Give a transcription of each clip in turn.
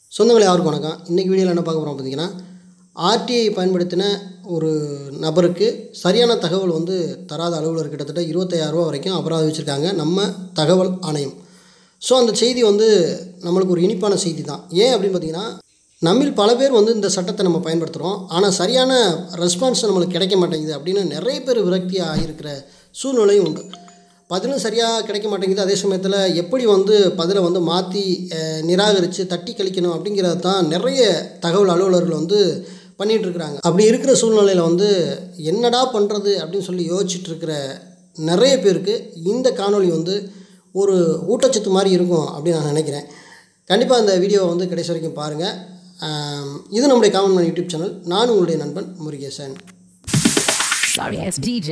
சொந்தங்களை யாருக்கும் வணக்கம் இன்றைக்கி வீடியோவில் என்ன பார்க்க போகிறோம் பார்த்தீங்கன்னா ஆர்டிஐ பயன்படுத்தின ஒரு நபருக்கு சரியான தகவல் வந்து தராத அலுவலர் கிட்டத்தட்ட இருபத்தையாயிரரூபா வரைக்கும் அபராதம் வச்சுருக்காங்க நம்ம தகவல் ஆணையம் ஸோ அந்த செய்தி வந்து நம்மளுக்கு ஒரு இனிப்பான செய்தி தான் ஏன் அப்படின்னு பார்த்தீங்கன்னா நம்மில் பல பேர் வந்து இந்த சட்டத்தை நம்ம பயன்படுத்துகிறோம் ஆனால் சரியான ரெஸ்பான்ஸ் நம்மளுக்கு கிடைக்க மாட்டேங்குது அப்படின்னு நிறைய பேர் விரக்தியாக இருக்கிற சூழ்நிலையும் உண்டு பதிலும் சரியாக கிடைக்க மாட்டேங்குது அதே சமயத்தில் எப்படி வந்து பதிலை வந்து மாற்றி நிராகரித்து தட்டி கழிக்கணும் அப்படிங்கிறது தான் நிறைய தகவல் அலுவலர்கள் வந்து பண்ணிகிட்டு இருக்கிறாங்க அப்படி இருக்கிற சூழ்நிலையில் வந்து என்னடா பண்ணுறது அப்படின்னு சொல்லி யோசிச்சுட்டு இருக்கிற நிறைய பேருக்கு இந்த காணொளி வந்து ஒரு ஊட்டச்சத்து மாதிரி இருக்கும் அப்படின்னு நான் நினைக்கிறேன் கண்டிப்பாக இந்த வீடியோவை வந்து கடைசி வரைக்கும் பாருங்கள் ஆம், இது நம்முடைய காமன் யூடியூப் சேனல் நான் உங்களுடைய நண்பன் முருகேசன் Sorry, it's DJ.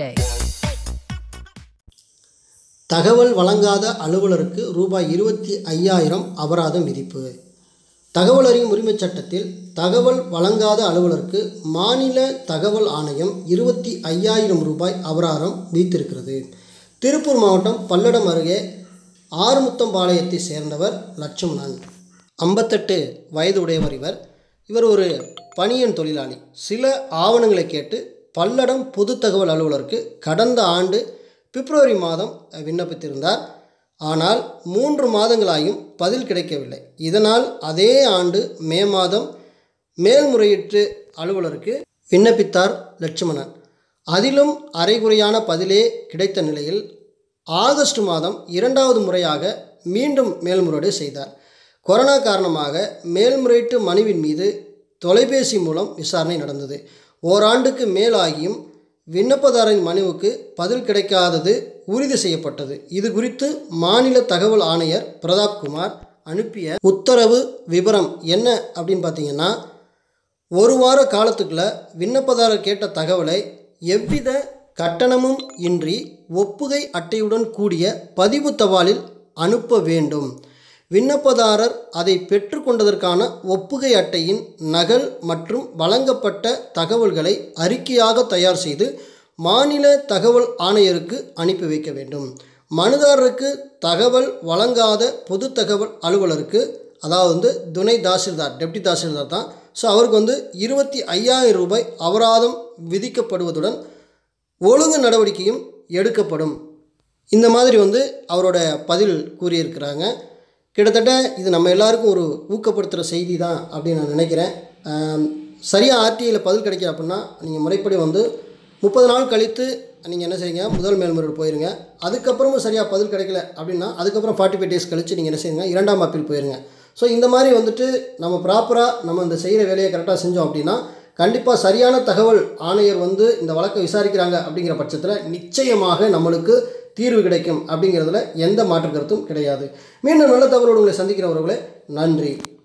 தகவல் வழங்காத அலுவலருக்கு ரூபாய் இருபத்தி ஐயாயிரம் அபராதம் விதிப்பு தகவல் அறியும் உரிமைச் சட்டத்தில் தகவல் வழங்காத அலுவலருக்கு மாநில தகவல் ஆணையம் இருபத்தி ஐயாயிரம் ரூபாய் அபராதம் விதித்திருக்கிறது திருப்பூர் மாவட்டம் பல்லடம் அருகே ஆறுமுத்தம்பாளையத்தை சேர்ந்தவர் லட்சுமணன் ஐம்பத்தெட்டு வயது உடையவர் இவர் இவர் ஒரு பணியன் தொழிலாளி சில ஆவணங்களை கேட்டு பல்லடம் பொது தகவல் அலுவலருக்கு கடந்த ஆண்டு பிப்ரவரி மாதம் விண்ணப்பித்திருந்தார் ஆனால் மூன்று மாதங்களாயும் பதில் கிடைக்கவில்லை இதனால் அதே ஆண்டு மே மாதம் மேல்முறையீட்டு அலுவலருக்கு விண்ணப்பித்தார் லட்சுமணன் அதிலும் அரைகுறையான பதிலே கிடைத்த நிலையில் ஆகஸ்ட் மாதம் இரண்டாவது முறையாக மீண்டும் மேல்முறையீடு செய்தார் கொரோனா காரணமாக மேல்முறையீட்டு மனுவின் மீது தொலைபேசி மூலம் விசாரணை நடந்தது ஓராண்டுக்கு மேலாகியும் விண்ணப்பதாரரின் மனுவுக்கு பதில் கிடைக்காதது உறுதி செய்யப்பட்டது இது குறித்து மாநில தகவல் ஆணையர் பிரதாப் குமார் அனுப்பிய உத்தரவு விவரம் என்ன அப்படின்னு பார்த்தீங்கன்னா ஒரு வார காலத்துக்குள்ள விண்ணப்பதாரர் கேட்ட தகவலை எவ்வித கட்டணமும் இன்றி ஒப்புகை அட்டையுடன் கூடிய பதிவு தபாலில் அனுப்ப வேண்டும் விண்ணப்பதாரர் அதை பெற்றுக்கொண்டதற்கான ஒப்புகை அட்டையின் நகல் மற்றும் வழங்கப்பட்ட தகவல்களை அறிக்கையாக தயார் செய்து மாநில தகவல் ஆணையருக்கு அனுப்பி வைக்க வேண்டும் மனுதாரருக்கு தகவல் வழங்காத பொது தகவல் அலுவலருக்கு அதாவது வந்து துணை தாசில்தார் டெப்டி தாசில்தார் தான் ஸோ அவருக்கு வந்து இருபத்தி ஐயாயிரம் ரூபாய் அபராதம் விதிக்கப்படுவதுடன் ஒழுங்கு நடவடிக்கையும் எடுக்கப்படும் இந்த மாதிரி வந்து அவரோட பதில் கூறியிருக்கிறாங்க கிட்டத்தட்ட இது நம்ம எல்லாருக்கும் ஒரு ஊக்கப்படுத்துகிற செய்தி தான் அப்படின்னு நான் நினைக்கிறேன் சரியாக ஆர்டிஐயில் பதில் கிடைக்கல அப்படின்னா நீங்கள் முறைப்படி வந்து முப்பது நாள் கழித்து நீங்கள் என்ன செய்யுங்க முதல் மேல்முறையீடு போயிருங்க அதுக்கப்புறமும் சரியாக பதில் கிடைக்கல அப்படின்னா அதுக்கப்புறம் ஃபார்ட்டி ஃபைவ் டேஸ் கழித்து நீங்கள் என்ன செய்யுங்க இரண்டாம் அப்பீல் போயிருங்க ஸோ இந்த மாதிரி வந்துட்டு நம்ம ப்ராப்பராக நம்ம இந்த செய்கிற வேலையை கரெக்டாக செஞ்சோம் அப்படின்னா கண்டிப்பாக சரியான தகவல் ஆணையர் வந்து இந்த வழக்கை விசாரிக்கிறாங்க அப்படிங்கிற பட்சத்தில் நிச்சயமாக நம்மளுக்கு தீர்வு கிடைக்கும் அப்படிங்கிறதுல எந்த மாற்று கருத்தும் கிடையாது மீண்டும் நல்ல தகவலோடு உங்களை சந்திக்கிறவர்களே நன்றி